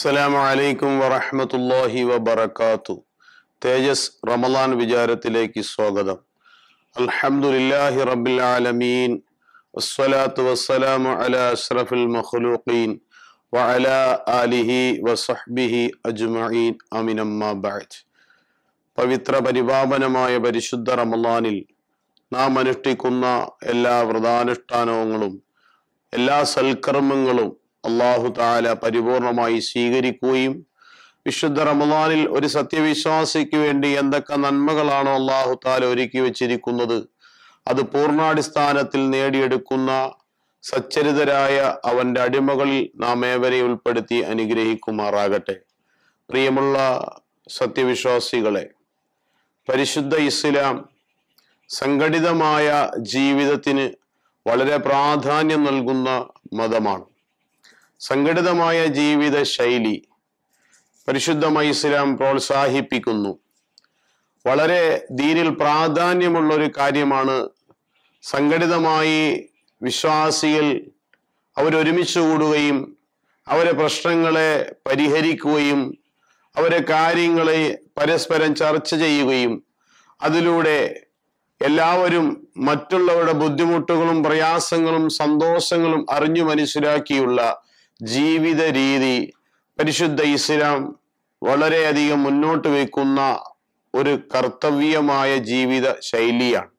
അസ്സലാമു അലൈക്കും വറഹ്മത്തുള്ളാഹി വബറകാതു തേജസ് റമദാൻ വിചാരത്തിലേക്ക് സ്വാഗതം അൽഹംദുലില്ലാഹി റബ്ബിൽ ആലമീൻ വസ്സലാത്തു വസ്സലാമു അലാ അഷ്റഫിൽ മഖ്ലൂഖീൻ വഅലാ ആലിഹി വസഹ്ബിഹി അജ്മഈൻ ആമീൻ അമ്മാ ബഅദ് പവിത്ര പരിപാവനമായ പരിശുദ്ധ റമദാനിൽ നാം അനുഷ്ഠിക്കുന്ന എല്ലാ വ്രതാനുഷ്ഠാനങ്ങളും എല്ലാ സൽക്കർമ്മങ്ങളും അള്ളാഹു താല പരിപൂർണമായി സ്വീകരിക്കുകയും വിശുദ്ധ റമദാനിൽ ഒരു സത്യവിശ്വാസിക്ക് വേണ്ടി എന്തൊക്കെ നന്മകളാണോ അള്ളാഹു താല ഒരുക്കി വെച്ചിരിക്കുന്നത് അത് പൂർണ്ണാടിസ്ഥാനത്തിൽ നേടിയെടുക്കുന്ന സച്ചരിതരായ അവന്റെ അടിമകളിൽ നാം ഏവരെ ഉൾപ്പെടുത്തി അനുഗ്രഹിക്കുമാറാകട്ടെ പ്രിയമുള്ള സത്യവിശ്വാസികളെ പരിശുദ്ധ ഇസ്ലാം സംഘടിതമായ ജീവിതത്തിന് വളരെ പ്രാധാന്യം നൽകുന്ന മതമാണ് സംഘടിതമായ ജീവിത ശൈലി പരിശുദ്ധമായ ഇസ്ലാം പ്രോത്സാഹിപ്പിക്കുന്നു വളരെ ദീനിൽ പ്രാധാന്യമുള്ള ഒരു കാര്യമാണ് സംഘടിതമായി വിശ്വാസികൾ അവരൊരുമിച്ച് കൂടുകയും അവരെ പ്രശ്നങ്ങളെ പരിഹരിക്കുകയും അവരെ കാര്യങ്ങളെ പരസ്പരം ചർച്ച ചെയ്യുകയും അതിലൂടെ എല്ലാവരും മറ്റുള്ളവരുടെ ബുദ്ധിമുട്ടുകളും പ്രയാസങ്ങളും സന്തോഷങ്ങളും അറിഞ്ഞു മനസ്സിലാക്കിയുള്ള ജീവിത രീതി പരിശുദ്ധ ഇസ്ലാം വളരെയധികം മുന്നോട്ട് വയ്ക്കുന്ന ഒരു കർത്തവ്യമായ ജീവിത ശൈലിയാണ്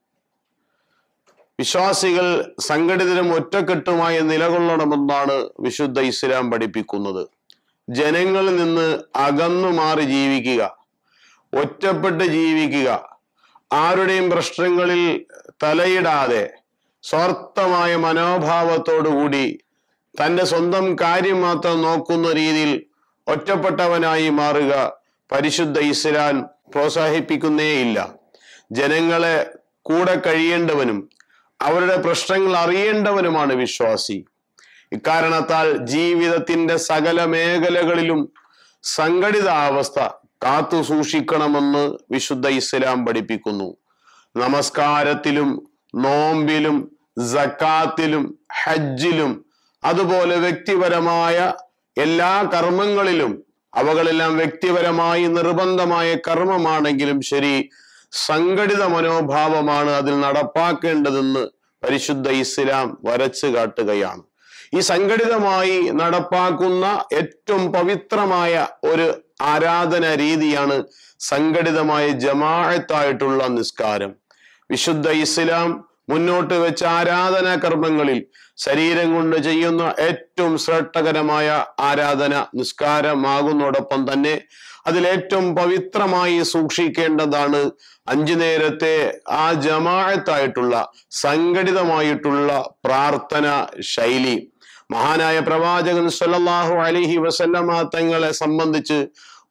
വിശ്വാസികൾ സംഘടിതരും ഒറ്റക്കെട്ടുമായി നിലകൊള്ളണമെന്നാണ് വിശുദ്ധ ഇസ്ലാം പഠിപ്പിക്കുന്നത് ജനങ്ങളിൽ നിന്ന് അകന്നു മാറി ജീവിക്കുക ഒറ്റപ്പെട്ട് ജീവിക്കുക ആരുടെയും പ്രശ്നങ്ങളിൽ തലയിടാതെ സ്വാർത്ഥമായ മനോഭാവത്തോടുകൂടി തന്റെ സ്വന്തം കാര്യം മാത്രം നോക്കുന്ന രീതിയിൽ ഒറ്റപ്പെട്ടവനായി മാറുക പരിശുദ്ധ ഇസ്ലാം പ്രോത്സാഹിപ്പിക്കുന്നേയില്ല ജനങ്ങളെ കൂടെ കഴിയേണ്ടവനും അവരുടെ പ്രശ്നങ്ങൾ അറിയേണ്ടവനുമാണ് വിശ്വാസി ഇക്കാരണത്താൽ ജീവിതത്തിന്റെ സകല മേഖലകളിലും സംഘടിതാവസ്ഥ കാത്തു സൂക്ഷിക്കണമെന്ന് വിശുദ്ധ ഇസ്ലാം പഠിപ്പിക്കുന്നു നമസ്കാരത്തിലും നോമ്പിലും സക്കാത്തിലും ഹജ്ജിലും അതുപോലെ വ്യക്തിപരമായ എല്ലാ കർമ്മങ്ങളിലും അവകളെല്ലാം വ്യക്തിപരമായി നിർബന്ധമായ കർമ്മമാണെങ്കിലും ശരി സംഘടിത മനോഭാവമാണ് അതിൽ നടപ്പാക്കേണ്ടതെന്ന് പരിശുദ്ധ ഇസ്ലാം വരച്ചു കാട്ടുകയാണ് ഈ സംഘടിതമായി നടപ്പാക്കുന്ന ഏറ്റവും പവിത്രമായ ഒരു ആരാധന രീതിയാണ് സംഘടിതമായ ജമാഅത്തായിട്ടുള്ള നിസ്കാരം വിശുദ്ധ ഇസ്ലാം മുന്നോട്ട് വെച്ച ആരാധനാ കർമ്മങ്ങളിൽ ശരീരം കൊണ്ട് ചെയ്യുന്ന ഏറ്റവും ശ്രേഷ്ഠകരമായ ആരാധന നിസ്കാരമാകുന്നതോടൊപ്പം തന്നെ അതിൽ ഏറ്റവും പവിത്രമായി സൂക്ഷിക്കേണ്ടതാണ് അഞ്ചു നേരത്തെ ആ ജമാഅത്തായിട്ടുള്ള സംഘടിതമായിട്ടുള്ള പ്രാർത്ഥന ശൈലി മഹാനായ പ്രവാചകൻ സല്ലല്ലാഹു അലൈഹി വസല്ലമ തങ്ങളെ സംബന്ധിച്ച്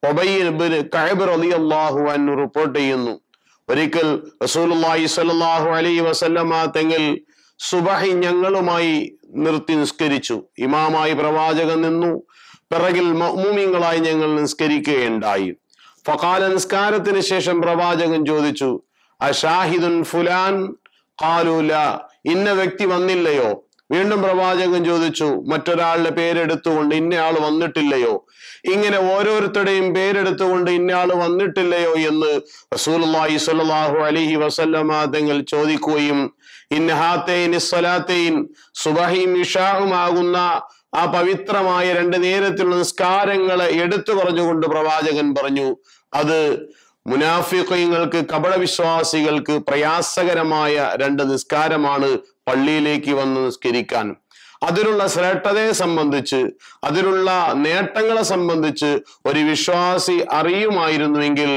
റളിയല്ലാഹു അൻഹു റിപ്പോർട്ട് ചെയ്യുന്നു ഒരിക്കൽ റസൂലുള്ളാഹി സ്വല്ലല്ലാഹു അലൈഹി വസല്ലമ തങ്ങൾ സുബഹി ഞങ്ങളുമായി നിർത്തി നിസ്കരിച്ചു ഇമാമായി പ്രവാചകൻ നിന്നു പിറകിൽ മഅ്മൂമിങ്ങളായി ഞങ്ങൾ നിസ്കരിക്കുകയുണ്ടായി ഫഖാല നിസ്കാരത്തിന് ശേഷം പ്രവാചകൻ ചോദിച്ചു അഷാഹിദുൻ ഫുലാൻ ഖാലൂല ഇന്ന വ്യക്തി വന്നില്ലയോ വീണ്ടും പ്രവാചകൻ ചോദിച്ചു മറ്റൊരാളുടെ പേരെടുത്തുകൊണ്ട് ഇന്നയാൾ വന്നിട്ടില്ലയോ ഇങ്ങനെ ഓരോരുത്തരുടെയും പേരെടുത്തുകൊണ്ട് ഇന്നയാൾ വന്നിട്ടില്ലയോ എന്ന് റസൂലുള്ളാഹി സ്വല്ലല്ലാഹു അലൈഹി വസല്ലമ തങ്ങൾ ചോദിക്കുകയും ഇന്നഹാത്തേൻ സ്വലാത്തേൻ സുബഹിയും ഇഷാഹുമാകുന്ന ആ പവിത്രമായ രണ്ട് നേരത്തിലുള്ള നിസ്കാരങ്ങളെ എടുത്തു പറഞ്ഞുകൊണ്ട് പ്രവാചകൻ പറഞ്ഞു അത് മുനാഫിക്കങ്ങൾക്ക് കപടവിശ്വാസികൾക്ക് പ്രയാസകരമായ രണ്ട് നിസ്കാരമാണ് പള്ളിയിലേക്ക് വന്ന് നിസ്കരിക്കാൻ അതിലുള്ള ശ്രേഷ്ഠതയെ സംബന്ധിച്ച് അതിലുള്ള നേട്ടങ്ങളെ സംബന്ധിച്ച് ഒരു വിശ്വാസി അറിയുമായിരുന്നുവെങ്കിൽ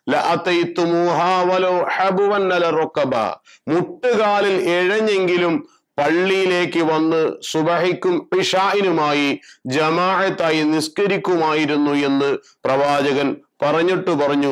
മുട്ടുകാലിൽ എഴഞ്ഞെങ്കിലും പള്ളിയിലേക്ക് വന്ന് സുബഹിക്കും ഇഷായിനുമായി ജമാഅത്തായി നിസ്കരിക്കുമായിരുന്നു എന്ന് പ്രവാചകൻ പറഞ്ഞിട്ട് പറഞ്ഞു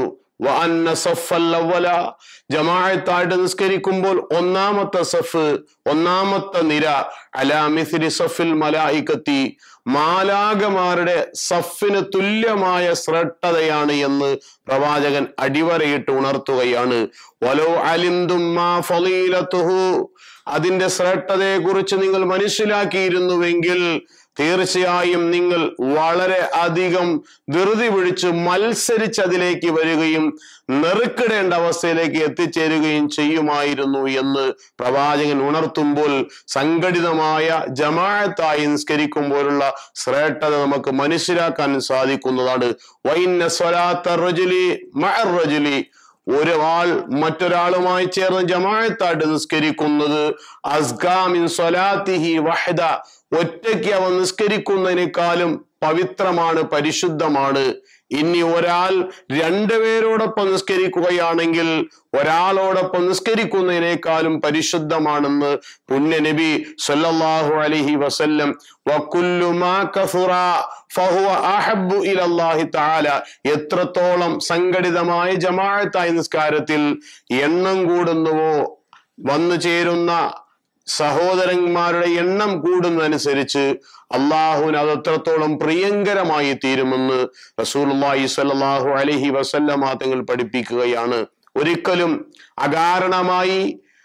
ജമാഅത്തായിട്ട് നിസ്കരിക്കുമ്പോൾ ഒന്നാമത്തെ സഫ് ഒന്നാമത്തെ നിര അലാമിസിരി സഫിൽ മലായിക്കത്തി മാലാകമാരുടെ സഫിന് തുല്യമായ ശ്രേഷ്ഠതയാണ് എന്ന് പ്രവാചകൻ അടിവരയിട്ട് ഉണർത്തുകയാണ് വലോ അലിന്തും അതിന്റെ ശ്രേഷ്ഠതയെ കുറിച്ച് നിങ്ങൾ മനസ്സിലാക്കിയിരുന്നുവെങ്കിൽ തീർച്ചയായും നിങ്ങൾ വളരെ അധികം ധൃതി പിടിച്ച് മത്സരിച്ച് അതിലേക്ക് വരികയും നെറുക്കിടേണ്ട അവസ്ഥയിലേക്ക് എത്തിച്ചേരുകയും ചെയ്യുമായിരുന്നു എന്ന് പ്രവാചകൻ ഉണർത്തുമ്പോൾ സംഘടിതമായ ജമാഅത്തായി നിസ്കരിക്കുമ്പോഴുള്ള ശ്രേഷ്ഠത നമുക്ക് മനസ്സിലാക്കാൻ സാധിക്കുന്നതാണ് വൈന്ന സ്വലാത്ത റജുലി മഅർ റജുലി ഒരാൾ മറ്റൊരാളുമായി ചേർന്ന് ജമാഅത്തായിട്ട് നിസ്കരിക്കുന്നത് അസ്ഗാമിൻ സ്വലാത്തിഹി വഹദ ഒറ്റയ്ക്ക് അവൻ നിസ്കരിക്കുന്നതിനേക്കാളും പവിത്രമാണ് പരിശുദ്ധമാണ് ഇനി ഒരാൾ രണ്ടുപേരോടൊപ്പം നിസ്കരിക്കുകയാണെങ്കിൽ ഒരാളോടൊപ്പം നിസ്കരിക്കുന്നതിനേക്കാളും പരിശുദ്ധമാണെന്ന് പുണ്യ നബി സല്ലല്ലാഹു അലൈഹി വസല്ലം വകുല്ലു മാ കഫുറ ഫഹുവ അഹബ്ബു ഇലല്ലാഹി തആല എത്രത്തോളം സംഘടിതമായ ജമാഅത്തായ നിസ്കാരത്തിൽ എണ്ണം കൂടുന്നുവോ വന്നു ചേരുന്ന സഹോദരന്മാരുടെ എണ്ണം കൂടുന്നതനുസരിച്ച് അള്ളാഹുവിന് അത് എത്രത്തോളം പ്രിയങ്കരമായി തീരുമെന്ന് റസൂലുള്ളാഹി സ്വല്ലല്ലാഹു അലൈഹി വസല്ലമ തങ്ങൾ പഠിപ്പിക്കുകയാണ് ഒരിക്കലും അകാരണമായി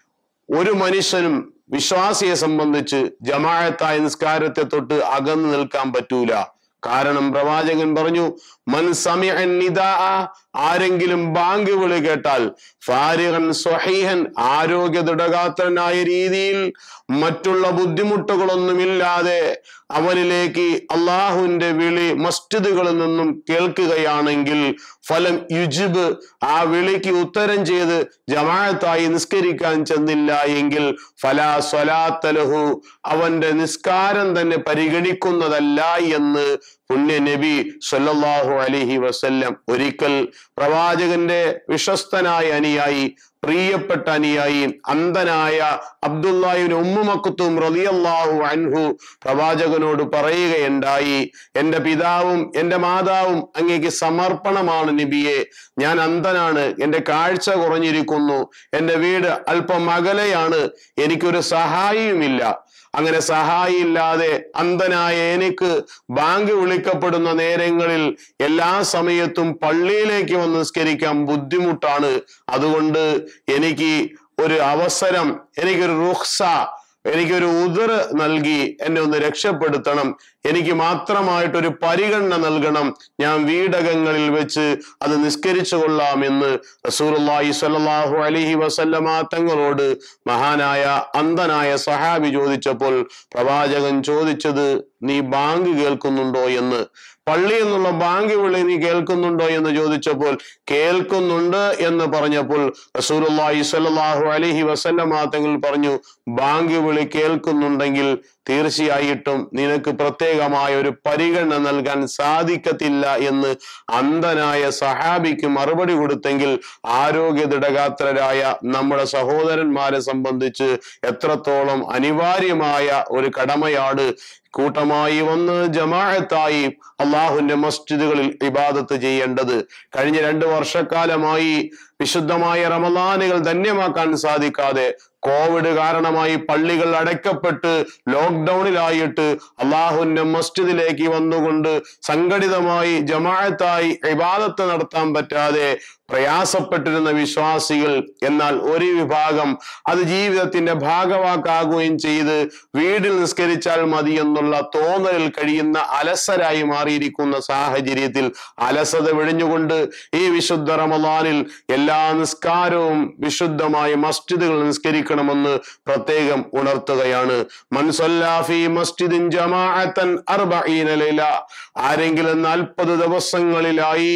ഒരു മനുഷ്യനും വിശ്വാസിയെ സംബന്ധിച്ച് ജമാഅത്തായ നിസ്കാരത്തെ തൊട്ട് അകന്നു നിൽക്കാൻ പറ്റൂല കാരണം പ്രവാചകൻ പറഞ്ഞു മൻ സമിഅ നിദാഅ ആരെങ്കിലും ബാങ്ക് വിളി കേട്ടാൽ ഫാരിഹൻ സ്വഹീഹൻ ആരോഗ്യ ദൃഢഗാത്രനായ രീതിയിൽ മറ്റുള്ള ബുദ്ധിമുട്ടുകളൊന്നുമില്ലാതെ അവനിലേക്ക് അള്ളാഹുവിന്റെ വിളി മസ്ജിദുകളിൽ നിന്നും കേൾക്കുകയാണെങ്കിൽ ഫലം യുജിബ് ആ വിളിക്ക് ഉത്തരം ചെയ്ത് ജമാഅത്തായി നിസ്കരിക്കാൻ ചെന്നില്ല എങ്കിൽ ഫലാ സ്വലാത്തലഹു അവന്റെ നിസ്കാരം തന്നെ പരിഗണിക്കുന്നതല്ല എന്ന് പുണ്യ നബി സല്ലല്ലാഹു അലൈഹി വസല്ലം ഒരിക്കൽ പ്രവാചകന്റെ വിശ്വസ്തനായ അനുയായി പ്രിയപ്പെട്ട അനുയായി അന്ധനായ അബ്ദുല്ലാഹിബിൻ ഉമ്മുമക്കുത്തും റളിയല്ലാഹു അൻഹു പ്രവാചകനോട് പറയുകയുണ്ടായി എന്റെ പിതാവും എന്റെ മാതാവും അങ്ങേക്ക് സമർപ്പണമാണ് നബിയെ ഞാൻ അന്ധനാണ് എന്റെ കാഴ്ച കുറഞ്ഞിരിക്കുന്നു എന്റെ വീട് അല്പം അകലെയാണ് എനിക്കൊരു സഹായിയുമില്ല അങ്ങനെ സഹായിയില്ലാതെ അന്ധനായ എനിക്ക് ബാങ്ക് വിളിക്കപ്പെടുന്ന നേരങ്ങളിൽ എല്ലാ സമയത്തും പള്ളിയിലേക്ക് വന്ന് നിസ്കരിക്കാൻ ബുദ്ധിമുട്ടാണ് അതുകൊണ്ട് എനിക്ക് ഒരു അവസരം എനിക്കൊരു റുഹ്സ എനിക്കൊരു ഉദർ നൽകി എന്നെ ഒന്ന് രക്ഷപ്പെടുത്തണം എനിക്ക് മാത്രമായിട്ടൊരു പരിഗണന നൽകണം ഞാൻ വീടകങ്ങളിൽ വെച്ച് അത് നിസ്കരിച്ചു കൊള്ളാമെന്ന് റസൂലുള്ളാഹി സ്വല്ലല്ലാഹു അലൈഹി വസല്ലമ തങ്ങളോട് മഹാനായ അന്ധനായ സഹാബി ചോദിച്ചപ്പോൾ പ്രവാചകൻ ചോദിച്ചത് നീ ബാങ്ക് കേൾക്കുന്നുണ്ടോ എന്ന് പള്ളി എന്നുള്ള ബാങ്ക് വിളി നീ കേൾക്കുന്നുണ്ടോ എന്ന് ചോദിച്ചപ്പോൾ കേൾക്കുന്നുണ്ട് എന്ന് പറഞ്ഞപ്പോൾ റസൂലുള്ളാഹി സ്വല്ലല്ലാഹു അലൈഹി വസല്ലമ തങ്ങൾ പറഞ്ഞു ബാങ്ക് വിളി കേൾക്കുന്നുണ്ടെങ്കിൽ തീർച്ചയായിട്ടും നിനക്ക് പ്രത്യേകമായ ഒരു പരിഗണന നൽകാൻ സാധിക്കത്തില്ല എന്ന് അന്ധനായ സഹാബിക്ക് മറുപടി കൊടുത്തെങ്കിൽ ആരോഗ്യ ദൃഢഗാത്രരായ നമ്മുടെ സഹോദരന്മാരെ സംബന്ധിച്ച് എത്രത്തോളം അനിവാര്യമായ ഒരു കടമയാണ് കൂട്ടമായി വന്ന് ജമാഅത്തായി അള്ളാഹുവിന്റെ മസ്ജിദുകളിൽ ഇബാദത്ത് ചെയ്യേണ്ടത് കഴിഞ്ഞ രണ്ട് വർഷക്കാലമായി വിശുദ്ധമായ റമദാനുകൾ ധന്യമാക്കാൻ സാധിക്കാതെ കോവിഡ് കാരണമായി പള്ളികൾ അടയ്ക്കപ്പെട്ട് ലോക്ക്ഡൌണിലായിട്ട് അള്ളാഹുവിന്റെ മസ്ജിദിലേക്ക് വന്നുകൊണ്ട് സംഘടിതമായി ജമാഅത്തായി ഇബാദത്ത് നടത്താൻ പറ്റാതെ പ്രയാസപ്പെട്ടിരുന്ന വിശ്വാസികൾ എന്നാൽ ഒരു വിഭാഗം അത് ജീവിതത്തിന്റെ ഭാഗവാക്കാകുകയും ചെയ്ത് വീടിൽ നിസ്കരിച്ചാൽ മതി എന്നുള്ള തോന്നലിൽ കഴിയുന്ന അലസരായി മാറിയിരിക്കുന്ന സാഹചര്യത്തിൽ അലസത വെടിഞ്ഞുകൊണ്ട് ഈ വിശുദ്ധ റമദാനിൽ എല്ലാ നിസ്കാരവും വിശുദ്ധമായ മസ്ജിദുകൾ നിസ്കരിക്കണമെന്ന് പ്രത്യേകം ഉണർത്തുകയാണ് മൻസൊല്ലാഫി മസ്ജിദിൻ ജമാഅത്തൻ അർബഈന ലൈല ആരെങ്കിലും നാൽപ്പത് ദിവസങ്ങളിലായി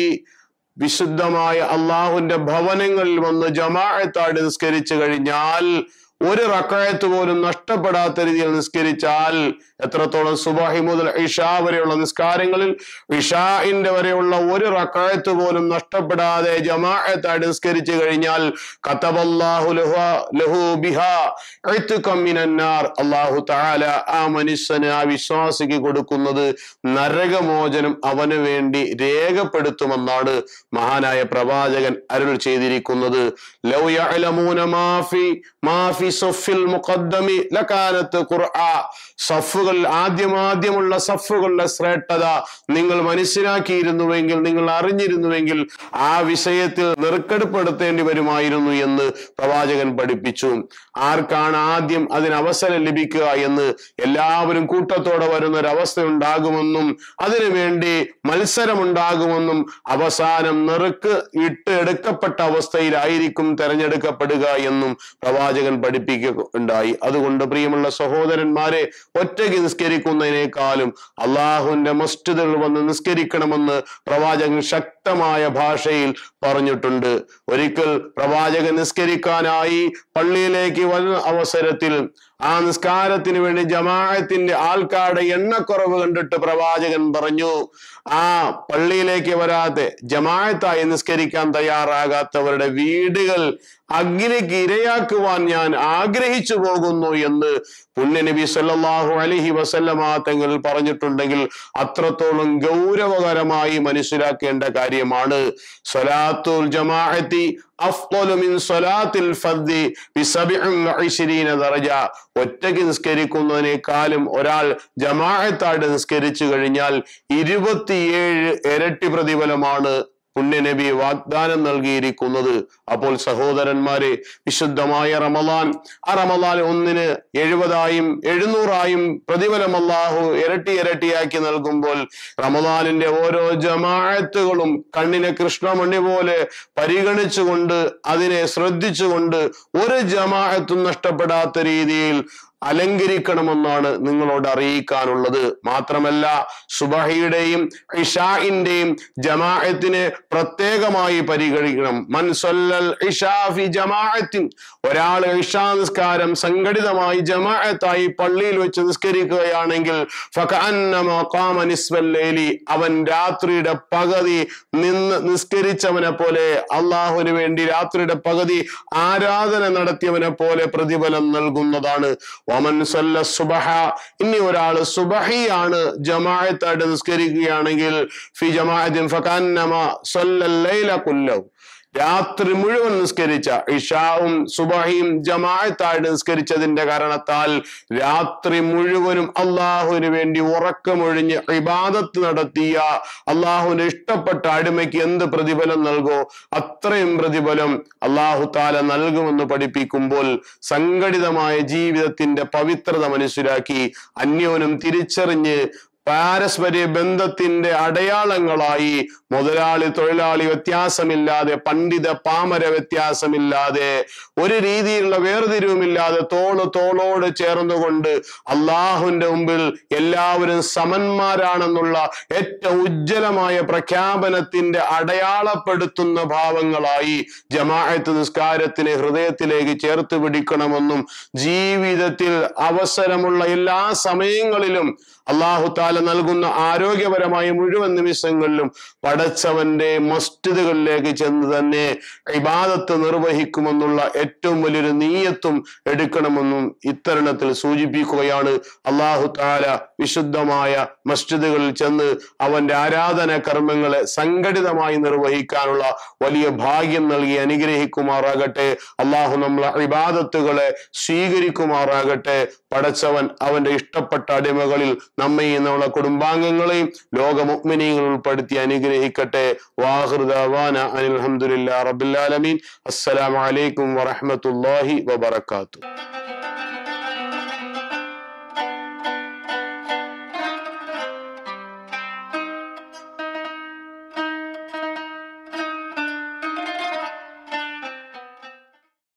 വിശുദ്ധമായ അള്ളാഹുവിന്റെ ഭവനങ്ങളിൽ വന്ന് ജമാഅത്തായിട്ട് നിസ്കരിച്ചു കഴിഞ്ഞാൽ ഒരു റക്കായത്ത് പോലും നഷ്ടപ്പെടാത്ത രീതിയിൽ നിസ്കരിച്ചാൽ എത്രത്തോളം സുബാഹി മുതൽ ഇഷാ വരെയുള്ള നിസ്കാരങ്ങളിൽ ഇഷാഇന്റെ വരെയുള്ള ഒരു റക്കായത്ത് പോലും നഷ്ടപ്പെടാതെ ജമാഅത്തായിട്ട് നിസ്കരിച്ചു കഴിഞ്ഞാൽ കതബല്ലാഹു ലഹു- ലഹു ബിഹാ ഇത്കം മിനന്നാർ അല്ലാഹു തആല ആ മനുഷ്യന് ആ വിശ്വാസിക്ക് കൊടുക്കുന്നത് നരകമോചനം അവന് വേണ്ടി രേഖപ്പെടുത്തുമെന്നാണ് മഹാനായ പ്രവാചകൻ അരുൾ ചെയ്തിരിക്കുന്നത് ലൗ യഅലമൂന മാഫി മാഫി സഫിൽ മുഖദ്ദമി ലകാനത്ത് ഖുർആ സഫ് സഫുകൾ ആദ്യമാദ്യമുള്ള സഫുകളുടെ ശ്രേഷ്ഠത നിങ്ങൾ മനസ്സിലാക്കിയിരുന്നുവെങ്കിൽ നിങ്ങൾ അറിഞ്ഞിരുന്നുവെങ്കിൽ ആ വിഷയത്തിൽ നെറുക്കെടുപ്പെടുത്തേണ്ടി വരുമായിരുന്നു എന്ന് പ്രവാചകൻ പഠിപ്പിച്ചു ആർക്കാണ് ആദ്യം അതിന് അവസരം ലഭിക്കുക എന്ന് എല്ലാവരും കൂട്ടത്തോടെ വരുന്ന ഒരു അവസ്ഥ ഉണ്ടാകുമെന്നും അതിനുവേണ്ടി മത്സരമുണ്ടാകുമെന്നും അവസാനം നെറുക്ക് ഇട്ട് എടുക്കപ്പെട്ട അവസ്ഥയിലായിരിക്കും തെരഞ്ഞെടുക്കപ്പെടുക എന്നും പ്രവാചകൻ പഠിപ്പിക്കുകയുണ്ടായി അതുകൊണ്ട് പ്രിയമുള്ള സഹോദരന്മാരെ ഒറ്റയ്ക്ക് നിസ്കരിക്കുന്നതിനേക്കാളും അള്ളാഹുവിന്റെ മസ്ജിദുകൾ വന്ന് നിസ്കരിക്കണമെന്ന് പ്രവാചകൻ ശക്തമായ ഭാഷയിൽ പറഞ്ഞിട്ടുണ്ട് ഒരിക്കൽ പ്രവാചകൻ നിസ്കരിക്കാനായി പള്ളിയിലേക്ക് വന്ന അവസരത്തിൽ ആ നിസ്കാരത്തിന് വേണ്ടി ജമാഅത്തിന്റെ ആൾക്കാരുടെ എണ്ണക്കുറവ് കണ്ടിട്ട് പ്രവാചകൻ പറഞ്ഞു ആ പള്ളിയിലേക്ക് വരാതെ ജമാഅത്തായി നിസ്കരിക്കാൻ തയ്യാറാകാത്തവരുടെ വീടുകൾ അഗ്നിക്ക് ഇരയാക്കുവാൻ ഞാൻ ആഗ്രഹിച്ചു പോകുന്നു എന്ന് പുണ്യനബി സല്ലല്ലാഹു അലൈഹി വസല്ലമ തങ്ങൾ പറഞ്ഞിട്ടുണ്ടെങ്കിൽ അത്രത്തോളം ഗൗരവകരമായി മനസ്സിലാക്കേണ്ട കാര്യമാണ് സ്വലാത്തുൽ ജമാഅത്തി അഫ്ളലു മിൻ സ്വലാത്തിൽ ഫദ്ദി ബിസബഇൻ വഇശ്രീന ദറജ ഒറ്റയ്ക്ക് നിസ്കരിക്കുന്നതിനേക്കാളും ഒരാൾ ജമാഅത്തായിട്ട് നിസ്കരിച്ചു കഴിഞ്ഞാൽ ഇരുപത്തിയേഴ് ഇരട്ടി പ്രതിഫലമാണ് പുണ്യനബി വാഗ്ദാനം നൽകിയിരിക്കുന്നത് അപ്പോൾ സഹോദരന്മാരെ വിശുദ്ധമായ റമലാൻ ആ റമലാൻ ഒന്നിന് എഴുപതായും എഴുന്നൂറായും പ്രതിഫലം അല്ലാഹു ഇരട്ടി ഇരട്ടിയാക്കി നൽകുമ്പോൾ റമലാനിന്റെ ഓരോ ജമാഅത്തുകളും കണ്ണിനെ കൃഷ്ണമണി പോലെ പരിഗണിച്ചുകൊണ്ട് അതിനെ ശ്രദ്ധിച്ചുകൊണ്ട് ഒരു ജമാഅത്തും നഷ്ടപ്പെടാത്ത രീതിയിൽ അലങ്കരിക്കണമെന്നാണ് നിങ്ങളോട് അറിയിക്കാനുള്ളത് മാത്രമല്ല സുബഹിയുടെയും ഇഷാഇന്റെയും ജമാഅത്തിനെ പ്രത്യേകമായി പരിഗണിക്കണം മൻസൊല്ലൽ ഇഷാഫി ജമാഅത്തിൻ ഒരാൾ ഇഷാ നിസ്കാരം സംഘടിതമായി ജമാഅത്തായി പള്ളിയിൽ വെച്ച് നിസ്കരിക്കുകയാണെങ്കിൽ ഫകഅന്നമ ഖാമ നിസ്വൽ ലൈലി അവൻ രാത്രിയുടെ പകുതി നിന്ന് നിസ്കരിച്ചവനെ പോലെ അള്ളാഹുവിന് വേണ്ടി രാത്രിയുടെ പകുതി ആരാധന നടത്തിയവനെ പോലെ പ്രതിഫലം നൽകുന്നതാണ് വമൻ സല്ല സുബഹ ഇനി ഒരാൾ സുബഹിയാണ് ജമാഅത്തായിട്ട് നിസ്കരിക്കുകയാണെങ്കിൽ ഫി ജമാഅത്തിൻ ഫകന്നമ സല്ലൽ ലൈല കുല്ലഹു രാത്രി മുഴുവൻ നിസ്കരിച്ച ഇഷാവും സുബഹിയും ജമാഅത്തായിട്ട് നിസ്കരിച്ചതിന്റെ കാരണത്താൽ രാത്രി മുഴുവനും അള്ളാഹുവിന് വേണ്ടി ഉറക്കമൊഴിഞ്ഞ് ഇബാദത്ത് നടത്തിയ അള്ളാഹുവിന് ഇഷ്ടപ്പെട്ട അടിമയ്ക്ക് എന്ത് പ്രതിഫലം നൽകോ അത്രയും പ്രതിഫലം അള്ളാഹു താല നൽകുമെന്ന് പഠിപ്പിക്കുമ്പോൾ സംഘടിതമായ ജീവിതത്തിന്റെ പവിത്രത മനസ്സിലാക്കി അന്യോനും തിരിച്ചറിഞ്ഞ് പാരസ്പര്യ ബന്ധത്തിന്റെ അടയാളങ്ങളായി മുതലാളി തൊഴിലാളി വ്യത്യാസമില്ലാതെ പണ്ഡിത പാമര വ്യത്യാസമില്ലാതെ ഒരു രീതിയിലുള്ള വേർതിരിവുമില്ലാതെ തോള് തോളോട് ചേർന്നുകൊണ്ട് അള്ളാഹുവിന്റെ മുമ്പിൽ എല്ലാവരും സമന്മാരാണെന്നുള്ള ഏറ്റവും ഉജ്ജ്വലമായ പ്രഖ്യാപനത്തിന്റെ അടയാളപ്പെടുത്തുന്ന ഭാവങ്ങളായി ജമാഅത്ത് നിസ്കാരത്തിനെ ഹൃദയത്തിലേക്ക് ചേർത്ത് പിടിക്കണമെന്നും ജീവിതത്തിൽ അവസരമുള്ള എല്ലാ സമയങ്ങളിലും അള്ളാഹു താല നൽകുന്ന ആരോഗ്യപരമായ മുഴുവൻ നിമിഷങ്ങളിലും പടച്ചവന്റെ മസ്ജിദുകളിലേക്ക് ചെന്ന് തന്നെ ഇബാദത്ത് നിർവഹിക്കുമെന്നുള്ള ഏറ്റവും വലിയൊരു നീയത്തും എടുക്കണമെന്നും ഇത്തരുണത്തിൽ സൂചിപ്പിക്കുകയാണ് അള്ളാഹു താല വിശുദ്ധമായ മസ്ജിദുകളിൽ ചെന്ന് അവന്റെ ആരാധന കർമ്മങ്ങളെ സംഘടിതമായി നിർവഹിക്കാനുള്ള വലിയ ഭാഗ്യം നൽകി അനുഗ്രഹിക്കുമാറാകട്ടെ അള്ളാഹു നമ്മളെ ഇബാദത്തുകളെ സ്വീകരിക്കുമാറാകട്ടെ പടച്ചവൻ അവന്റെ ഇഷ്ടപ്പെട്ട അടിമകളിൽ നമ്മയും നമ്മളെ കുടുംബാംഗങ്ങളെയും ലോക മുഅ്മിനീങ്ങൾ ഉൾപ്പെടുത്തി അനുഗ്രഹിക്കട്ടെ വാഹൃദാന അനിൽ അൽഹംദുലില്ലാ റബ്ബിൽ ആലമീൻ അസ്സലാമു അലൈക്കും വറഹ്മത്തുള്ളാഹി വബറകാതുഹു